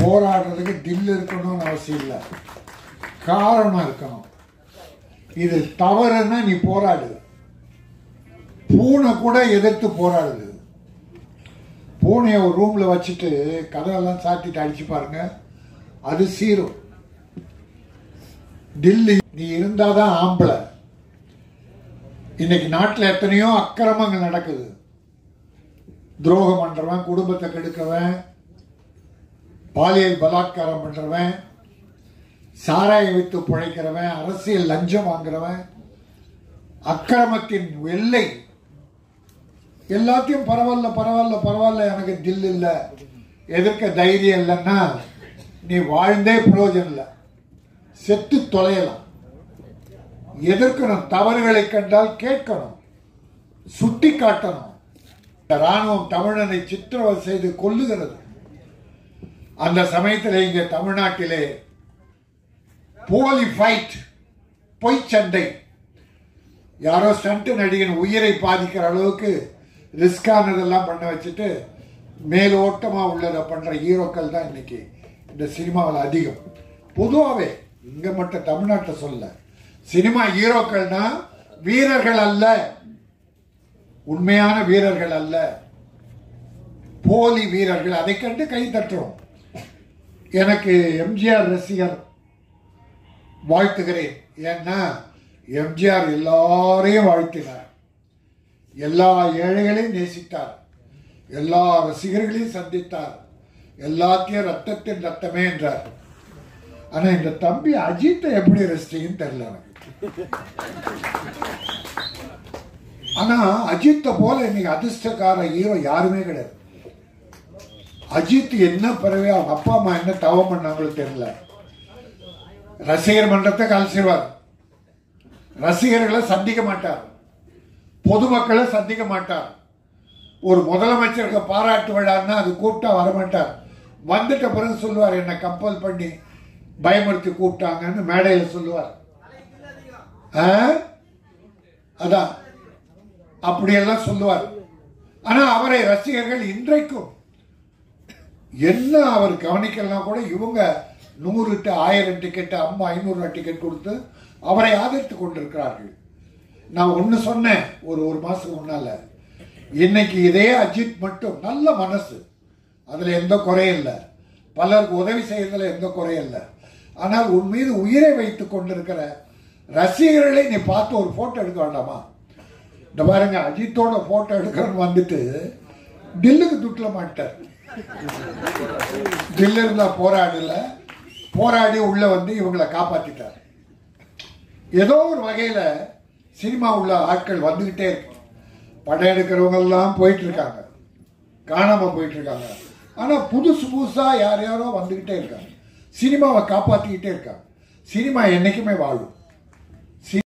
போராடுறதுக்கு தில் இருக்கணும்னு அவசியம் இல்லை காரணம் இருக்கணும் இது தவறுன்னா நீ போராடு பூனை கூட எதிர்த்து போராடுது பூனையை ஒரு ரூம்ல வச்சுட்டு கதவெல்லாம் சாத்திட்டு அடிச்சு பாருங்க அது சீரும் டில்லி நீ இருந்தாதான் ஆம்பளை இன்னைக்கு நாட்டில் எத்தனையோ அக்கிரமங்கள் நடக்குது துரோகம் பண்றவன் குடும்பத்தை கெடுக்கவன் பாலியல் பலாத்காரம் பண்றவன் சாராய வித்து பிழைக்கிறவன் அரசியல் லஞ்சம் வாங்குறவன் அக்கிரமத்தின் எல்லை எல்லாத்தையும் பரவாயில்ல பரவாயில்ல பரவாயில்ல எனக்கு தில் இல்லை எதிர்க்க தைரியம் இல்லைன்னா நீ வாழ்ந்தே பிரயோஜனம் இல்லை செத்து தொலையலாம் எதிர்க்கணும் தவறுகளை கண்டால் கேட்கணும் சுட்டி காட்டணும் இந்த ராணுவம் தமிழனை சித்திரவதை செய்து கொல்லுகிறது அந்த சமயத்தில் இங்கே தமிழ்நாட்டிலே போலி ஃபைட் பொய்ச்சண்டை யாரோ ஸ்டண்ட் நடிகன் உயிரை பாதிக்கிற அளவுக்கு ரிஸ்கானதெல்லாம் பண்ண வச்சுட்டு மேலோட்டமா உள்ளதை பண்ற ஹீரோக்கள் தான் இன்னைக்கு இந்த சினிமாவில் அதிகம் பொதுவாகவே இங்க மட்டும் தமிழ்நாட்டை சொல்ல சினிமா ஹீரோக்கள்னா வீரர்கள் அல்ல உண்மையான வீரர்கள் அல்ல போலி வீரர்கள் அதை கண்டு கை தட்டுறோம் எனக்கு எம்ஜிஆர் ரசிகர் வாழ்த்துகிறேன் ஏன்னா எம்ஜிஆர் எல்லாரையும் வாழ்த்தினார் எல்லா ஏழைகளையும் நேசித்தார் எல்லா ரசிகர்களையும் சந்தித்தார் எல்லாத்தையும் ரத்தத்தின் ரத்தமே என்றார் ஆனா இந்த தம்பி அஜித்தை எப்படி ரசிச்சீங்கன்னு தெரியல எனக்கு ஆனா அஜித்தை போல இன்னைக்கு அதிர்ஷ்டக்கார ஹீரோ யாருமே கிடையாது அஜித் என்ன பிறவே அவங்க அப்பா அம்மா என்ன தவம் பண்ணாங்களோ தெரியல ரசிகர் மன்றத்தை கலைச்சிருவார் ரசிகர்களை சந்திக்க மாட்டார் பொதுமக்களை சந்திக்க மாட்டார் ஒரு முதலமைச்சருக்கு பாராட்டு விழான்னா அது கூப்பிட்டா வரமாட்டார் வந்துட்ட பிறகு சொல்லுவார் என்னை கம்பல் பண்ணி பயமுறுத்தி கூப்பிட்டாங்கன்னு மேடையில் சொல்லுவார் ஆ? அதான் அப்படியெல்லாம் சொல்லுவார் ஆனா அவரை ரசிகர்கள் இன்றைக்கும் என்ன அவர் கவனிக்கலாம் கூட இவங்க நூறு டு ஆயிரம் டிக்கெட் அம்மா ஐநூறு டிக்கெட் கொடுத்து அவரை ஆதரித்து கொண்டிருக்கிறார்கள் நான் ஒன்று சொன்னேன் ஒரு ஒரு மாசம் முன்னால இன்னைக்கு இதே அஜித் மட்டும் நல்ல மனசு அதுல எந்த குறையும் இல்லை பலருக்கு உதவி செய்யறதுல எந்த குறையும் இல்லை ஆனால் உன் மீது உயிரை வைத்துக் கொண்டிருக்கிற ரசிகர்களை நீ பார்த்து ஒரு போட்டோ எடுக்க வேண்டாமா இந்த பாருங்க அஜித்தோட போட்டோ எடுக்கிறன்னு வந்துட்டு டில்லுக்கு துட்டில் மாட்டார் டில்லு இருந்தா போராடல போராடி உள்ள வந்து இவங்களை காப்பாத்திட்டார் ஏதோ ஒரு வகையில சினிமா உள்ள ஆட்கள் வந்துகிட்டே இருக்கு படம் எடுக்கிறவங்க எல்லாம் போயிட்டு இருக்காங்க காணாம போயிட்டு இருக்காங்க ஆனா புதுசு புதுசா யார் யாரோ வந்துகிட்டே இருக்காங்க சினிமாவை காப்பாத்திக்கிட்டே இருக்காங்க சினிமா என்னைக்குமே வாழும்